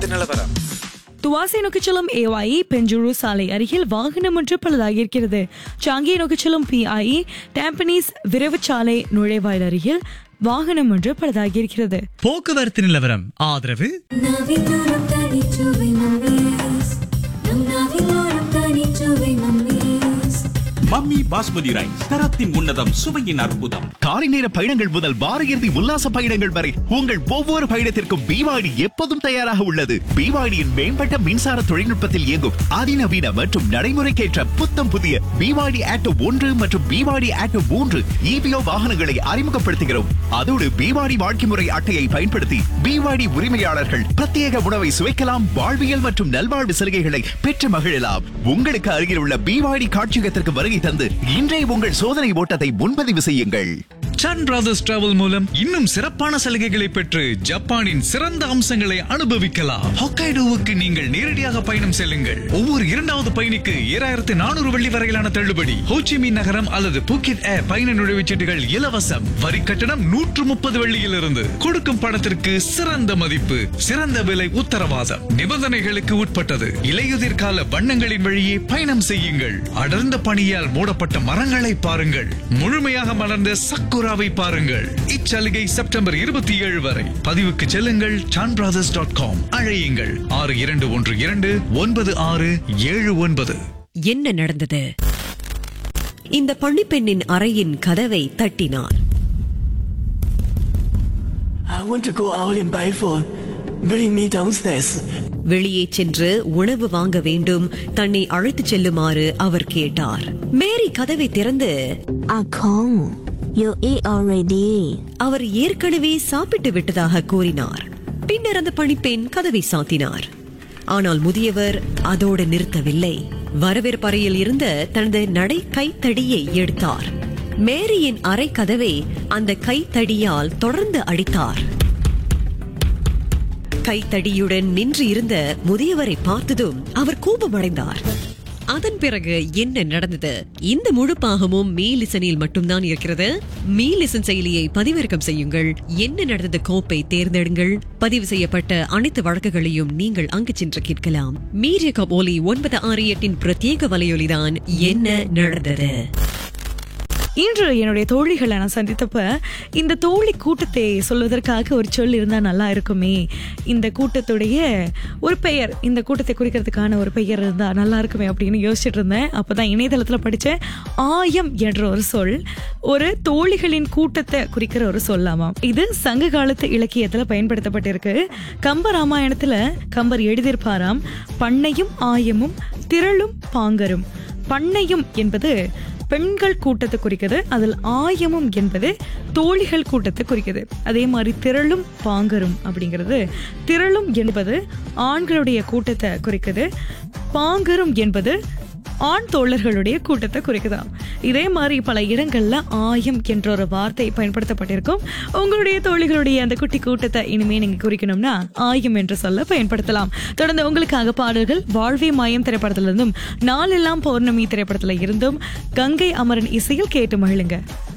போக்குவரத்து நிலவரம் துவாசை நோக்கிச் செல்லும் ஏவாயி பெஞ்சூரு சாலை அருகில் வாகனம் ஒன்று பழுதாகியிருக்கிறது சாங்கியை நோக்கிச் செல்லும் பிஐஇ டாம்பனீஸ் விரைவு சாலை நுழைவாயில் அருகில் வாகனம் ஒன்று பழுதாகியிருக்கிறது போக்குவரத்து நிலவரம் ஆதரவு நாவிலோரம் தனிச்சுவை மம்மீஸ் நம் நாவிலோரம் தனிச்சுவை மம்மீஸ் மம்மி பாஸ்மதி ரைஸ் தரத்தின் உன்னதம் சுவையின் அற்புதம் காலை நேர பயணங்கள் முதல் வார இறுதி உல்லாச பயணங்கள் வரை உங்கள் ஒவ்வொரு பயணத்திற்கும் பிவாடி எப்போதும் தயாராக உள்ளது பிவாடியின் மேம்பட்ட மின்சார தொழில்நுட்பத்தில் இயங்கும் அதிநவீன மற்றும் நடைமுறைக்கேற்ற புத்தம் புதிய பிவாடி ஆட்டோ ஒன்று மற்றும் பிவாடி ஆட்டோ மூன்று இபிஓ வாகனங்களை அறிமுகப்படுத்துகிறோம் அதோடு பிவாடி வாழ்க்கை முறை அட்டையை பயன்படுத்தி பிவாடி உரிமையாளர்கள் பிரத்யேக உணவை சுவைக்கலாம் வாழ்வியல் மற்றும் நல்வாழ்வு சலுகைகளை பெற்று மகிழலாம் உங்களுக்கு அருகில் உள்ள பிவாடி காட்சியகத்திற்கு வருகை தந்து இன்றைய உங்கள் சோதனை ஓட்டத்தை முன்பதிவு செய்யுங்கள் சன் பிரதர்ஸ் டிராவல் மூலம் இன்னும் சிறப்பான சலுகைகளை பெற்று ஜப்பானின் சிறந்த அம்சங்களை அனுபவிக்கலாம் ஹொக்கைடோவுக்கு நீங்கள் நேரடியாக பயணம் செல்லுங்கள் ஒவ்வொரு இரண்டாவது பயணிக்கு ஏழாயிரத்து நானூறு வெள்ளி வரையிலான தள்ளுபடி ஹோச்சிமி நகரம் அல்லது புக்கிட் ஏர் பயண நுழைவுச்சீட்டுகள் இலவசம் வரி கட்டணம் நூற்று முப்பது வெள்ளியிலிருந்து கொடுக்கும் பணத்திற்கு சிறந்த மதிப்பு சிறந்த விலை உத்தரவாதம் நிபந்தனைகளுக்கு உட்பட்டது இலையுதிர் கால வண்ணங்களின் வழியே பயணம் செய்யுங்கள் அடர்ந்த பனியால் மூடப்பட்ட மரங்களை பாருங்கள் முழுமையாக மலர்ந்த சக்குராவை பாருங்கள் இச்சலுகை செப்டம்பர் இருபத்தி ஏழு வரை பதிவுக்கு செல்லுங்கள் சான் பிரதர்ஸ் டாட் காம் அழையுங்கள் ஆறு இரண்டு ஒன்று இரண்டு ஒன்பது ஆறு ஏழு ஒன்பது என்ன நடந்தது இந்த பணிப்பெண்ணின் அறையின் கதவை தட்டினார் I want to go out and buy food. Bring me downstairs. வெளியே சென்று உணவு வாங்க வேண்டும் தன்னை அழைத்துச் செல்லுமாறு அவர் கேட்டார் மேரி கதவை திறந்து Ah Kong, you eat already. அவர் ஏற்கனவே சாப்பிட்டு விட்டதாக கூறினார் பின்னர் அந்த பணிப்பெண் கதவை சாத்தினார் ஆனால் முதியவர் அதோடு நிறுத்தவில்லை வரவேற்பறையில் இருந்த தனது நடை கைத்தடியை எடுத்தார் மேரியின் அறை கதவை அந்த கைத்தடியால் தொடர்ந்து அடித்தார் கைத்தடியுடன் நின்று இருந்த முதியவரை பார்த்ததும் அவர் கோபமடைந்தார் அதன் பிறகு என்ன நடந்தது இந்த முழு பாகமும் மீ லிசனில் மட்டும்தான் இருக்கிறது மீ லிசன் செயலியை பதிவிறக்கம் செய்யுங்கள் என்ன நடந்தது கோப்பை தேர்ந்தெடுங்கள் பதிவு செய்யப்பட்ட அனைத்து வழக்குகளையும் நீங்கள் அங்கு சென்று கேட்கலாம் மீடிய கபோலி ஒன்பது ஆறு எட்டின் பிரத்யேக வலையொலிதான் என்ன நடந்தது இன்று என்னுடைய தோழிகளை நான் சந்தித்தப்ப இந்த தோழி கூட்டத்தை சொல்வதற்காக ஒரு சொல் இருந்தா நல்லா இருக்குமே இந்த கூட்டத்துடைய ஒரு பெயர் இந்த கூட்டத்தை குறிக்கிறதுக்கான ஒரு பெயர் இருந்தா நல்லா இருக்குமே அப்படின்னு யோசிச்சுட்டு இருந்தேன் அப்பதான் இணையதளத்துல படிச்சேன் ஆயம் என்ற ஒரு சொல் ஒரு தோழிகளின் கூட்டத்தை குறிக்கிற ஒரு சொல்லாமாம் இது சங்க காலத்து இலக்கியத்துல பயன்படுத்தப்பட்டிருக்கு கம்ப ராமாயணத்துல கம்பர் எழுதியிருப்பாராம் பண்ணையும் ஆயமும் திரளும் பாங்கரும் பண்ணையும் என்பது பெண்கள் கூட்டத்தை குறிக்குது அதில் ஆயமும் என்பது தோழிகள் கூட்டத்தை குறிக்குது அதே மாதிரி திரளும் பாங்கரும் அப்படிங்கிறது திரளும் என்பது ஆண்களுடைய கூட்டத்தை குறிக்குது பாங்கரும் என்பது ஆண் தோழர்களுடைய கூட்டத்தை குறிக்குதாம் இதே மாதிரி பல இடங்கள்ல ஆயம் என்ற ஒரு வார்த்தை பயன்படுத்தப்பட்டிருக்கும் உங்களுடைய தோழிகளுடைய அந்த குட்டி கூட்டத்தை இனிமே நீங்க குறிக்கணும்னா ஆயம் என்ற சொல்ல பயன்படுத்தலாம் தொடர்ந்து உங்களுக்காக பாடல்கள் வாழ்வே மாயம் திரைப்படத்திலிருந்தும் நாளெல்லாம் பௌர்ணமி திரைப்படத்துல இருந்தும் கங்கை அமரன் இசையில் கேட்டு மகிழுங்க